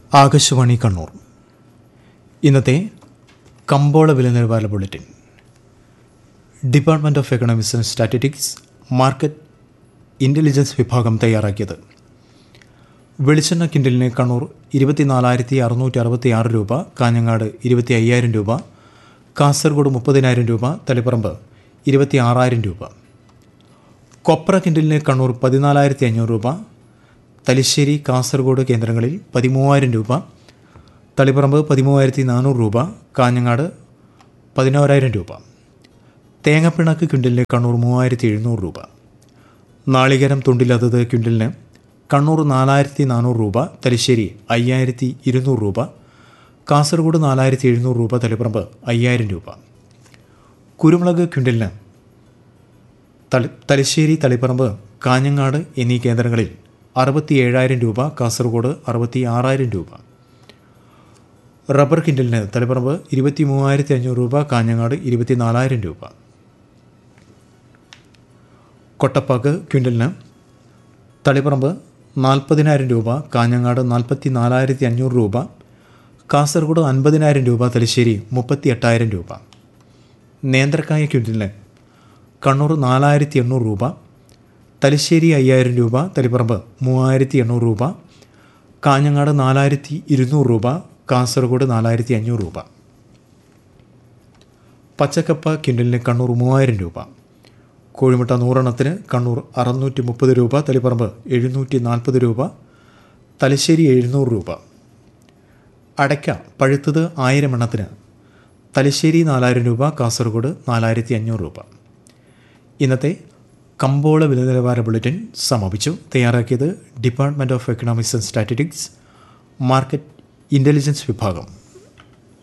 ആകാശവാണി കണ്ണൂർ ഇന്നത്തെ കമ്പോള വില നിലവാര bulletin department of economics and statistics market intelligence വിഭാഗം തയ്യാറാക്കിയത് വെളിച്ചെണ്ണ കിൻഡലിന് കണ്ണൂർ ഇരുപത്തിനാലായിരത്തി അറുന്നൂറ്റി അറുപത്തി ആറ് രൂപ കാഞ്ഞങ്ങാട് ഇരുപത്തി അയ്യായിരം രൂപ കാസർഗോഡ് മുപ്പതിനായിരം രൂപ തളിപ്പറമ്പ് ഇരുപത്തി ആറായിരം രൂപ കൊപ്ര കിൻഡലിന് കണ്ണൂർ പതിനാലായിരത്തി അഞ്ഞൂറ് രൂപ തലശ്ശേരി കാസർഗോഡ് കേന്ദ്രങ്ങളിൽ പതിമൂവായിരം രൂപ തളിപ്പറമ്പ് പതിമൂവായിരത്തി നാനൂറ് രൂപ കാഞ്ഞങ്ങാട് പതിനോരായിരം രൂപ തേങ്ങപ്പിണക്ക് ക്വിൻ്റലിന് കണ്ണൂർ മൂവായിരത്തി എഴുന്നൂറ് രൂപ നാളികേരം തുണ്ടിലതത് ക്വിൻ്റലിന് കണ്ണൂർ നാലായിരത്തി നാനൂറ് രൂപ തലശ്ശേരി അയ്യായിരത്തി ഇരുന്നൂറ് രൂപ കാസർഗോഡ് നാലായിരത്തി എഴുന്നൂറ് രൂപ തളിപ്പറമ്പ് അയ്യായിരം രൂപ കുരുമുളക് ക്വിൻ്റലിന് തളി തലശ്ശേരി തളിപ്പറമ്പ് കാഞ്ഞങ്ങാട് എന്നീ കേന്ദ്രങ്ങളിൽ അറുപത്തി ഏഴായിരം രൂപ കാസർഗോഡ് അറുപത്തി ആറായിരം രൂപ റബ്ബർ കിൻഡലിന് തളിപ്പറമ്പ് ഇരുപത്തി മൂവായിരത്തി അഞ്ഞൂറ് രൂപ കാഞ്ഞങ്ങാട് ഇരുപത്തി നാലായിരം രൂപ കൊട്ടപ്പാക്ക് ക്വിൻ്റലിന് തളിപ്പറമ്പ് നാൽപ്പതിനായിരം രൂപ കാഞ്ഞങ്ങാട് നാൽപ്പത്തി നാലായിരത്തി അഞ്ഞൂറ് രൂപ കാസർഗോഡ് അൻപതിനായിരം രൂപ തലശ്ശേരി മുപ്പത്തി എട്ടായിരം രൂപ നേന്ത്രക്കായ ക്വിൻ്റലിന് കണ്ണൂർ നാലായിരത്തി എണ്ണൂറ് രൂപ തലശ്ശേരി അയ്യായിരം രൂപ തളിപ്പറമ്പ് മൂവായിരത്തി എണ്ണൂറ് രൂപ കാഞ്ഞങ്ങാട് നാലായിരത്തി ഇരുന്നൂറ് രൂപ കാസർഗോഡ് നാലായിരത്തി അഞ്ഞൂറ് രൂപ പച്ചക്കപ്പ കിൻഡലിന് കണ്ണൂർ മൂവായിരം രൂപ കോഴിമുട്ട നൂറെണ്ണത്തിന് കണ്ണൂർ അറുന്നൂറ്റി മുപ്പത് രൂപ തളിപ്പറമ്പ് എഴുന്നൂറ്റി നാൽപ്പത് രൂപ തലശ്ശേരി എഴുന്നൂറ് രൂപ അടയ്ക്ക പഴുത്തത് ആയിരം എണ്ണത്തിന് തലശ്ശേരി നാലായിരം രൂപ കാസർഗോഡ് നാലായിരത്തി അഞ്ഞൂറ് രൂപ ഇന്നത്തെ കമ്പോള വില നിലവാര ബുള്ളറ്റിൻ സമാപിച്ചു തയ്യാറാക്കിയത് department of economics and statistics market intelligence വിഭാഗം